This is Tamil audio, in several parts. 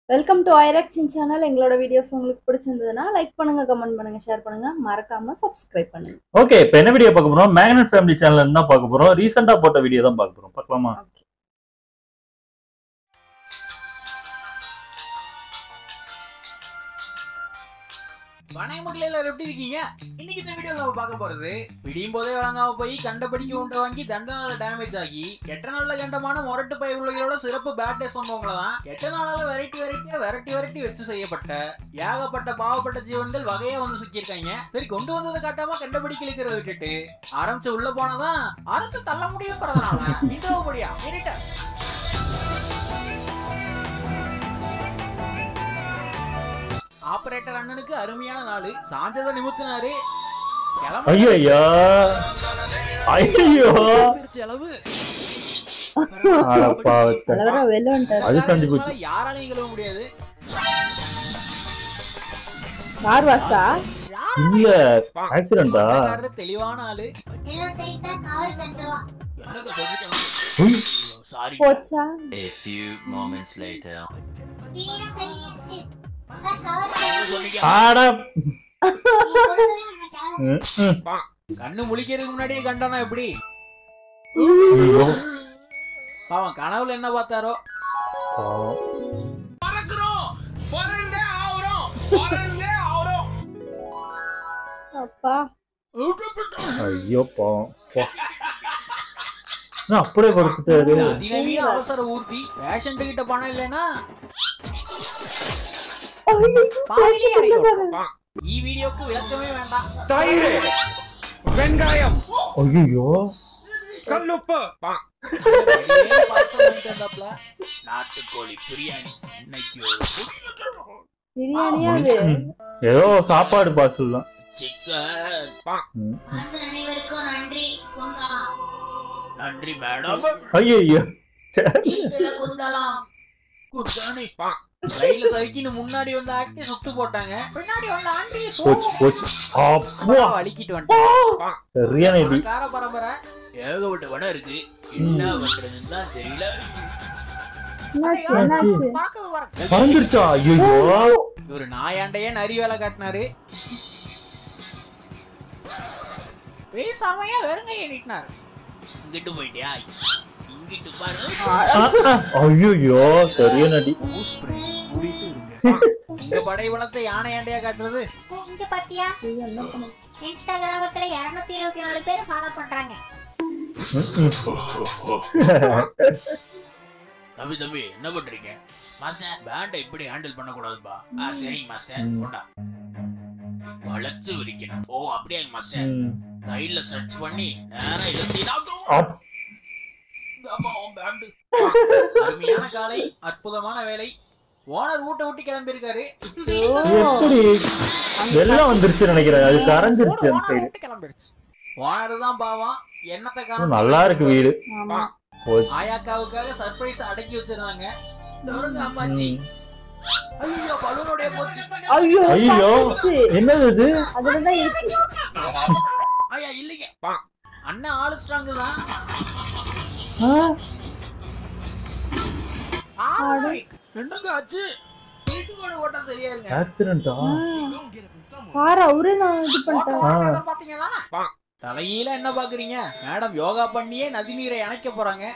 வெல்கம் டு ஐரக்ஷன் சேனல் எங்களோட வீடியோஸ் உங்களுக்கு பிடிச்சிருந்ததுன்னா லைக் பண்ணுங்க கமெண்ட் பண்ணுங்க ஷேர் பண்ணுங்க மறக்காம சப்ஸ்கிரைப் பண்ணுங்க ஓகே இப்போ என்ன வீடியோ பார்க்க போறோம் மேக்னட் ஃபேமிலி சேனல்ல இருந்து தான் பார்க்க போறோம் ரீசெண்டா போட்ட வீடியோ தான் பார்க்க போறோம் பார்க்கலாமா ஓகே வணக்க மக்களே எல்லாரும் எப்படி இருக்கீங்க இன்னைக்கு இந்த வீடியோல நம்ம பார்க்க போறது விடியும் போதே வழங்காம போய் கண்டபடிக்கு உண்டை வாங்கி தண்டனால டேமேஜ் ஆகி எட்ட நாள்ல கண்டமான முரட்டு பயிர்களோட சிறப்பு பேட் டே சம்பவங்களை தான் எட்ட நாளால வெரைட்டி வெரைட்டியா வெரைட்டி வெரைட்டி வச்சு செய்யப்பட்ட ஏகப்பட்ட பாவப்பட்ட ஜீவன்கள் வகையா வந்து சிக்கியிருக்காங்க சரி கொண்டு வந்ததை காட்டாம கண்டபடிக்கு இழுக்கிறத விட்டுட்டு ஆரம்பிச்சு உள்ள போனதான் அறுத்து தள்ள முடியுங்கிறதுனால இன்ட்ரோ படியா இருட்ட ஆபரேட்டர் அண்ணனுக்கு அருமையான நாள் சாஞ்சதை நிமித்தினாரு கிளம்ப ஐயோ ஐயோ ஐயோ செலவு அட பாவத்தை. தலைவரா வெளில வந்துட்டாரு அது சஞ்சு போச்சு. யாராலையும் கழுவ முடியாது கார் வாசா இல்ல ஆக்சிடென்டா பணக்காரரு தெளிவான ஆளு எல்லாம் சரி சார் கவர் தந்துருவா என்னங்க சொல்லிட்டேன் சாரி போச்சா A few moments later. வீணா கழியாச்சு சார் கவர் சொன்னீங்க ஆட கவர் ம், ம். கண்ணு முழிக்கிறதுக்கு முன்னாடியே கண்டானா எப்படி ஐயோ. பாவம் கனவுல என்ன பார்த்தாரோ பாவம். அப்பா ஐயோ பாவம் போ. என்ன அப்படியே கொடுத்துட்டாரு அதிநவீன அவசர ஊர்த்தி பேஷண்ட் கிட்ட பணம் இல்லைன்னா பாதியிலே இறக்கி விட்டுரும். ஈ வீடியோக்கு விளக்கமே வேண்டாம் ஐயோ வெளியே parcel வாங்கிட்டு வந்தாப்ல. நாட்டுக்கோழி பிரியாணி இன்னைக்கு ஒரு பிரியாணியா அது ஏதோ சாப்பாடு பார்சல் தான் சிக்கன் ம். வந்து அனைவருக்கும் நன்றி குண்டா நன்றி மேடம் ஐயோ ஐயோ இதுல குண்டலாம் குர்தானி ரயில்ல சறுக்கின்னு முன்னாடி வந்து ஆட்டி சுத்து போட்டாங்க பின்னாடி வந்து ஆண்டி போச்சு போச்சு அப்பா வலிக்கிட்டு வந்துட்டான் சரியான இடி கார பரம்பரை ஏகப்பட்ட வடம் இருக்கு என்ன பண்றதுன்னு தான் தெரியல என்னாச்சு என்னாச்சு பார்க்கறது வர பறந்துருச்சா ஐயோ இவரு நாயாண்டையே நரி வேலை காட்டினாரு பேசாமையா வெறுங்கைய நீட்டினாரு இங்கிட்டு போயிட்டியா இங்கிட்டு பாரு ஐயோ சரியான அடி ஸ்ப்ரே மூடிட்டு இருங்க இங்க படை வளத்தை யானையாண்டையா காட்டுறது இங்க பாத்தியா ஐயோ, என்ன பண்ண இன்ஸ்டாகிராமத்துல இருநூத்தி இருபத்தி நாலு பேர் ஃபாலோ பண்றாங்க ம், ம். தம்பி தம்பி என்ன பண்றீங்க மாஸ்டர் பேண்டை இப்படி ஹேண்டில் பண்ண கூடாதுப்பா ஆ சரிங்க மாஸ்டர் ம். கொண்டா வளைச்சு விரிக்கணும் ஓ அப்படியே மாஸ்டர் ம். கையில சர்ச் பண்ணி நேரா இழுத்தீனா அப். அப்பா, உன் பேண்டு. அருமையான காலை அற்புதமான வேலை ஓனர் வீட்டை விட்டு கிளம்பி இருக்காரு எப்படி வெள்ளம் வந்துருச்சு நினைக்கிறேன் அது கரைஞ்சிருச்சு அந்த சைடு ஓனர் தான் பாவம் என்னத்தை காரணம் நல்லா இருக்கு வீடு ஆமா போச்சு ஆயாக்காவுக்காக சர்ப்ரைஸ் அடக்கி வச்சிருந்தாங்க நொறுங்க அம்மாச்சி ஐயோ பலூனுடைய போச்சு ஐயோ ஐயோ. தப்பிச்சு. என்னது இது அதுலதான் இருக்கு ஐயா இல்லைங்க அண்ணன் ஆளு ஸ்ட்ராங் தான் ஆ? என்னங்க ஆச்சு வீட்டுக்கோட ஓட்ட சரியா இருங்க ஆக்சிடென்ட்டா பாரு அவரு நான் இது பண்ணிட்டேன் ஆ. தலையில என்ன பாக்குறீங்க மேடம் யோகா பண்ணியே நதி நீரை இணைக்க போறாங்க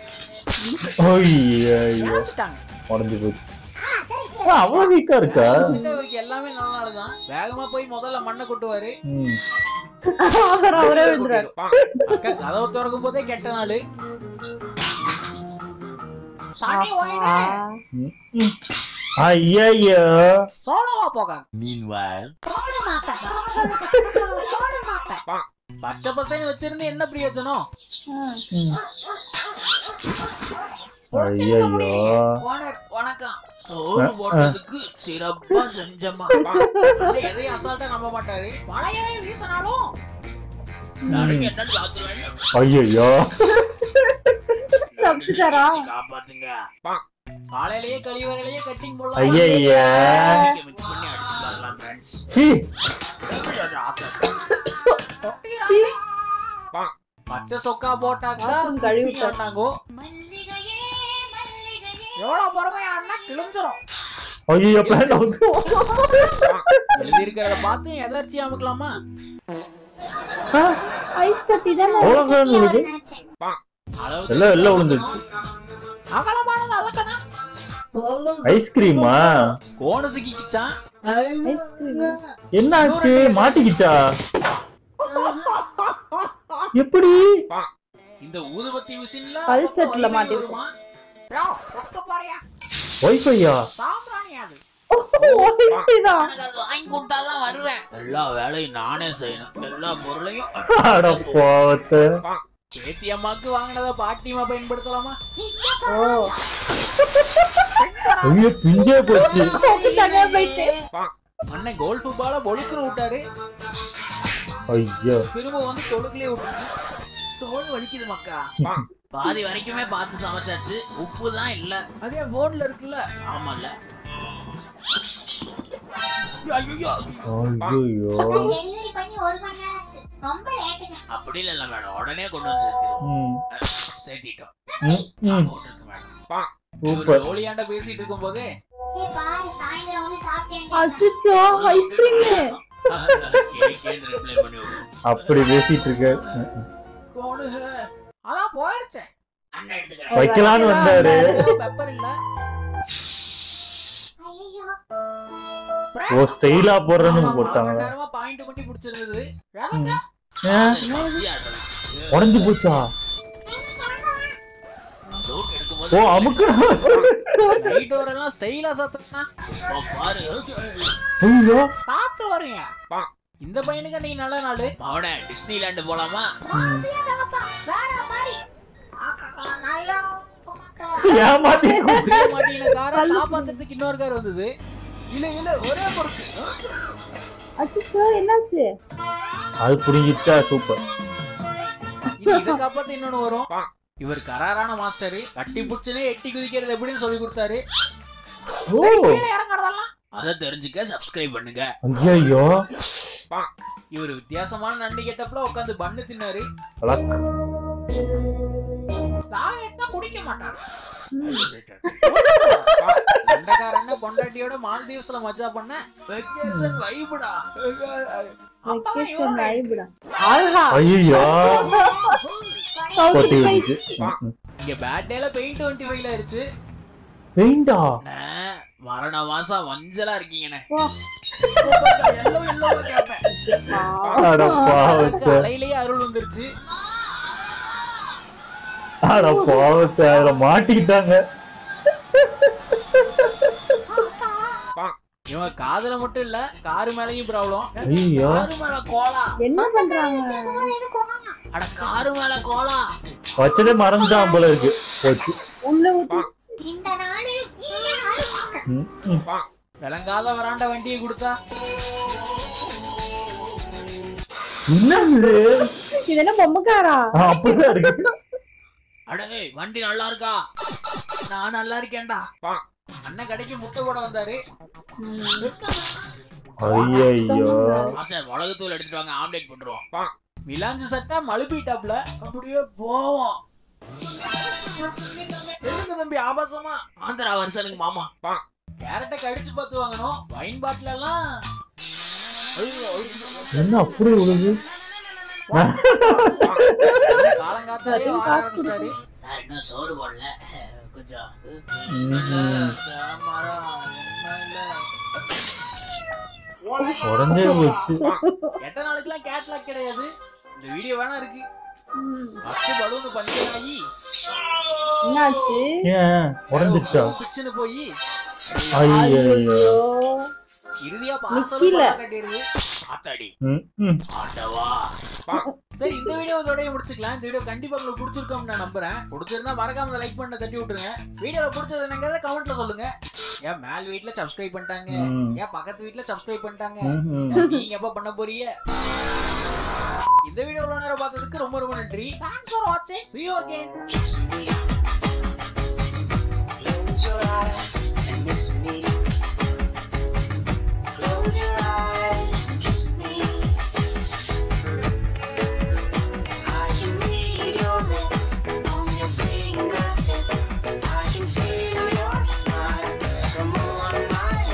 ஐயோ ஐயோ இணைச்சிட்டாங்க உடஞ்சு போச்சு ஆ, அவ்வளவு வீக்கா இருக்கா வந்துட்டு அவருக்கு எல்லாமே நல்ல நாள் தான் வேகமா போய் முதல்ல மண்ணை கொட்டுவாரு ம். அவர் அவரே விழுந்துறாரு அக்கா கதவை திறக்கும் போதே கெட்ட நாள் சனி ஓய்வு. ம், ம். ஐயையோ சோளவா போகாங்க Meanwhile. போடு மாப்ப போடு மாப்ப பச்சை பசங்க வச்சிருந்து என்ன பிரயோஜனம் ஐயையோ ஓனர் வணக்கம் சோறு போட்டதுக்கு சிறப்பா செஞ்சமா எதையும் அசால்ட்டா நம்ப மாட்டாரு மழையவே வீசினாலும் நாளைக்கு என்னன்னு பாத்துருவேன் ஐயோ தப்பிச்சுட்டாரா? காப்பாத்துங்க காலையிலேயே கழிவறையிலேயே கட்டிங் போடலாம் ஐயையா மிக்ஸ் பண்ணி அடிச்சு பார்க்கலாம் ஃப்ரெண்ட்ஸ் சி சீ. பச்சை சொக்கா போட்டாக்கா பாத்ரூம் கழுவி விட்டாரு. ஆனாங்கோ மல்லிகையே மல்லிகையே எவ்வளவு பொறுமையா ஆடினா கிழிஞ்சிரும் ஐயோ பிளான் அவுட் எழுதி இருக்கிறத பார்த்து எதாச்சும் அமுக்கலாமா ஐஸ் கட்டி தானே அவ்வளவுதான் உங்களுக்கு நினைச்சேன் அளவுக்கு எல்லாம் எல்லாம் விழுந்துருச்சு அகலமானது அளக்கணும் ஐஸ்கிரீமா கோண சிக்கிச்சான் ஐஸ்கிரீம் என்னாச்சு மாட்டிக்கிச்சா எப்படி இந்த ஊதுபத்தி மிஷின்ல பல் செட்ல மாட்டி வருமா ஒய்ஃபையா தான் வாங்கி கொடுத்தாதான் வருவேன் எல்லா வேலையும் நானே செய்யணும் எல்லா பொருளையும் அட போவத்த கேத்தி அம்மாக்கு வாங்கினத பாட்டிமா பயன்படுத்தலாமா ஓ ஐயோ பிஞ்சே போச்சு தனியா போயிட்டு அண்ணன் கோல்ஃபு பால பொழுக்குற விட்டாரு ஐயோ திரும்ப வந்து தொழுக்குலயே விட்டுருச்சு தோல் வலிக்குது மக்கா பாதி வரைக்குமே பார்த்து சமைச்சாச்சு உப்பு தான் இல்ல அதே போர்டுல இருக்குல்ல ஆமால ஐயோ ஐயோ டெலிவரி பண்ணி ஒரு மணி நேரம் ஆச்சு ரொம்ப லேட்டுங்க அப்படி இல்ல மேடம் உடனே கொண்டு வந்து சேர்த்திருவோம். ம், சேர்த்திட்டோம் ம், ம். போட்டிருக்கு மேடம் சூப்பர் ஜோலியாண்ட பேசிட்டு இருக்கும் போதே ஏய் பாரு சாயந்தரம் வந்து சாப்பிட்டேன் அச்சோ ஐஸ்கிரீம் ரிப்ளை பண்ணி விடு. அப்படி பேசிட்டு இருக்க ம், ம். கோணுக. அதான் போயிருச்சே அண்ணன் எடுத்துக்கிறேன். வைக்கலான்னு வந்தாரு பெப்பர் இல்ல ஐயோ ஓ ஸ்டைலா போடுறேன்னு ஆமா, போட்டாங்க அரை மணி நேரமா பாயிண்ட் பண்ணி பிடிச்சிருந்தது வேலைங்க. ஏன்? பப்ஜி ஆடுறது. உடஞ்சு போச்சா லோட் ஓ எடுக்கும்போது அமுக்கு நைட் வரலாம் ஸ்டைலா சாத்துனா பாரு ஐயோ காத்து வரீங்க இந்த பையனுக்கு நீ நல்ல நாள் அவன டிஸ்னி லேண்ட் போலாமா தகப்பா வேற மாதிரி ஆக்கா, நல்லா போட்டா. ஏமாத்தி புரிய மாட்டீங்க காரை காப்பாத்துறதுக்கு இன்னொரு கார் வந்தது இல்ல இல்ல ஒரே பொறுக்கு அச்சோ என்னாச்சு அது புரிஞ்சிச்சா சூப்பர் இனி இதை காப்பாத்த இன்னொன்னு வரும் இவர் கராரான மாஸ்டர் கட்டி புடிச்சுனே எட்டி குதிக்கிறது எப்படின்னு சொல்லி கொடுத்தாரு ஓ இறங்குறதெல்லாம் அதை தெரிஞ்சுக்க சப்ஸ்கிரைப் பண்ணுங்க ஐயோ இவர் வித்தியாசமான நன்றி கெட்டப்பல உட்காந்து பண்ணு தின்னாரு லக் நான் எடுத்தா குடிக்க மாட்டாரு அண்டக்காரண்ண பொண்டாட்டியோட மால்தீவ்ஸ்ல மஜா பண்ண வெக்கேஷன் வைபுடா வெக்கேஷன் வைபுடா ஆல்ஹா ஐயோ கவுத்தி கொட்டி போயிடுச்சு விட்டுச்சு ம், ம். இங்க பேட்டேல பெயிண்ட் டுவெண்ட்டி ஃபைவ்ல இருச்சு பெயிண்டா அண்ணே, மரண மாசம் மஞ்சளா இருக்கீங்கண்ணே வா. எல்லோ எல்லோ கேப்பேன் அட பாவத்தை அலையிலேயே அருள் வந்துருச்சு அட பாவத்தை அதுல மாட்டிக்கிட்டாங்க இவங்க காதுல மட்டும் இல்ல காரு மேலயும் ப்ராப்ளம் ஐயோ காரு மேல கோலா என்ன பண்றாங்க அட காரு மேல கோலா வச்சதே மறந்துட்டான் போல இருக்கு போச்சு உள்ள ஊத்தி இந்த நாள் இனிய நாள் ம், ம். விளங்காத வராண்ட வண்டியை கொடுத்தா என்ன இது இது என்ன பொம்மைக்காரா ஆ, அப்படிதான் இருக்கு அடே வண்டி நல்லா இருக்கா நான் நல்லா இருக்கேன்டா அண்ணன் கடைக்கு முட்டை போட வந்தாரு ஐயோ மாஸ்டர் மிளகுத்தூள் எடுத்துட்டு வாங்க ஆம்லெட் போட்டுருவோம் மிலாஞ்சு சட்டை மழுப்பிட்டாப்ல அப்படியே போவோம் என்னங்க தம்பி ஆபாசமா ஆந்திரா வருஷனுக்கு மாமா கேரட்டை கடிச்சு பார்த்து வாங்கணும் வைன் பாட்டில் எல்லாம் ஐயோ, என்ன அப்படி விழுது காலங்காத்தாலே அதுவும் வார காசு ஆரம்பிச்சிட்டாரு. சார் இன்னும் சோறு போடல கொஞ்சம் ம்ஹும். கேமரா, என்ன உடஞ்சே போச்சு எட்ட நாளுக்குலாம் கேட்லாக் கிடையாது இந்த வீடியோ வேணா இருக்கு ம். ஃபர்ஸ்ட் பலூன் பஞ்சர் ஆகி என்னாச்சு ஏன் உடஞ்சிச்சா பிச்சுன்னு போய் ஐயோ ஐயோ இறுதியா நிக்கல. பார்சல் கட்டிடுது ஆத்தாடி ம், ம். ஆண்டவா சரி இந்த வீடியோ இதோடய முடிச்சுக்கலாம் இந்த வீடியோ கண்டிப்பா உங்களுக்கு பிடிச்சிருக்கும்னு நான் நம்புறேன் பிடிச்சிருந்தா மறக்காம லைக் பண்ண தட்டி விட்டுருங்க வீடியோல பிடிச்சது என்னங்கிறத கமெண்ட்ல சொல்லுங்க ஏன் மேல் வீட்ல சப்ஸ்கிரைப் பண்ணிட்டாங்க ம். ஏன் பக்கத்து வீட்ல சப்ஸ்கிரைப் பண்ணிட்டாங்க ம், ம். ஏன் நீங்க எப்ப பண்ண போறீங்க இந்த வீடியோ இவ்வளவு நேரம் பார்த்ததுக்கு ரொம்ப ரொம்ப நன்றி தேங்க்ஸ் ஃபார் வாட்சிங் see you again Close your eyes and miss me. Close your eyes and kiss me. I can read your lips on your fingertips. I can feel your smile. Come on, my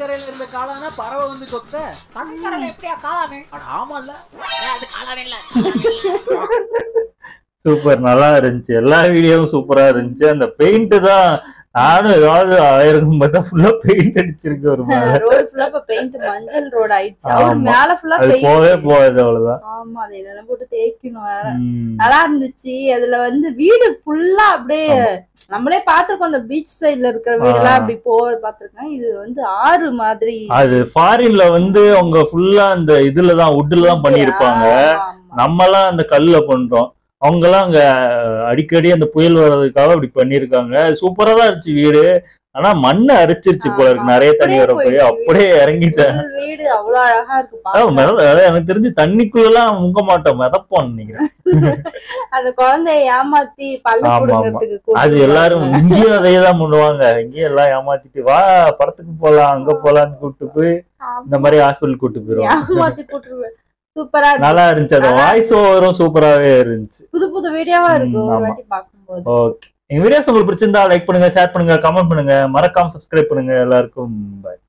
கடற்கரையில இருந்த காளானா பறவை வந்து கொத்த கடற்கரையில எப்படியா காளானு அட ஆமால்ல ஏய், அது காளான் இல்ல சூப்பர் நல்லா இருந்துச்சு எல்லா வீடியோவும் சூப்பரா இருந்துச்சு அந்த பெயிண்ட் தான் நானும் ஏதாவது ஆயிரம் பார்த்தா ஃபுல்லா பெயிண்ட் அடிச்சிருக்கு ஒரு மேல ரோடு ஃபுல்லா இப்ப பெயிண்ட் மஞ்சள் ரோடு ஆயிடுச்சு அவரு ஆமா. மேல ஃபுல்லா அது போவே பெயிண்ட் போகாது அவ்வளவுதான் ஆமா அதை என்னென்ன போட்டு தேய்க்கணும் வேற ம். நல்லா இருந்துச்சு அதுல வந்து வீடு ஃபுல்லா அப்படியே நம்மளே பாத்திருக்கோம் அந்த பீச் சைடுல இருக்கிற வீடெல்லாம் ஆ. அப்படி போக பாத்திருக்கேன் இது வந்து ஆறு மாதிரி அது ஃபாரின்ல வந்து அவங்க ஃபுல்லா அந்த இதுல தான் வுட்ல தான் பண்ணியிருப்பாங்க ஆமா, ஆமா. நம்மலாம் அந்த கல்லுல பண்றோம் அவங்கெல்லாம் அங்க அடிக்கடி அந்த புயல் வர்றதுக்காக அப்படி பண்ணிருக்காங்க சூப்பரா தான் இருந்துச்சு வீடு ஆனா மண்ணை அரிச்சிருச்சு போல இருக்கு ஆமா, நிறைய தண்ணி வர அப்படியே போய் போயிடுச்சு அப்படியே இறங்கிட்டேன் full வீடு அவ்வளவு அழகா இருக்கு ஆ, பார்க்க. மித- அதாவது எனக்கு தெரிஞ்சு தண்ணிக்குள்ளலாம் முங்க மாட்டோம் மிதப்போம் நினைக்கிறேன் அந்த குழந்தைய ஏமாத்தி பல்ல ஆமா, புடுங்கிறதுக்கு கூட்டிட்டு அது எல்லாரும் போவாங்க. இங்கேயும் அதே தான் பண்ணுவாங்க இங்கேயும் எல்லாம் ஏமாத்திட்டு வா படத்துக்கு போலாம் அங்க போலாம்னு கூட்டு போய் இந்த மாதிரி ஹாஸ்பிட்டல் கூட்டு போயிருவாங்க ஏமாத்தி கூட்டுருவேன் சூப்பரா நல்லா இருந்துச்சு அந்த நல்லா வாய்ஸ் ஓவரும் சூப்பராவே இருந்துச்சு புது புது வீடியோவா இருக்கு ம், ஒரு ஆமா. வாட்டி பார்க்கும்போது ஓகே எங்க வீடியோஸ் உங்களுக்கு பிடிச்சிருந்தா லைக் பண்ணுங்க ஷேர் பண்ணுங்க கமெண்ட் பண்ணுங்க மறக்காம சப்ஸ்கிரைப் பண்ணுங்க எல்லாருக்கும் பாய்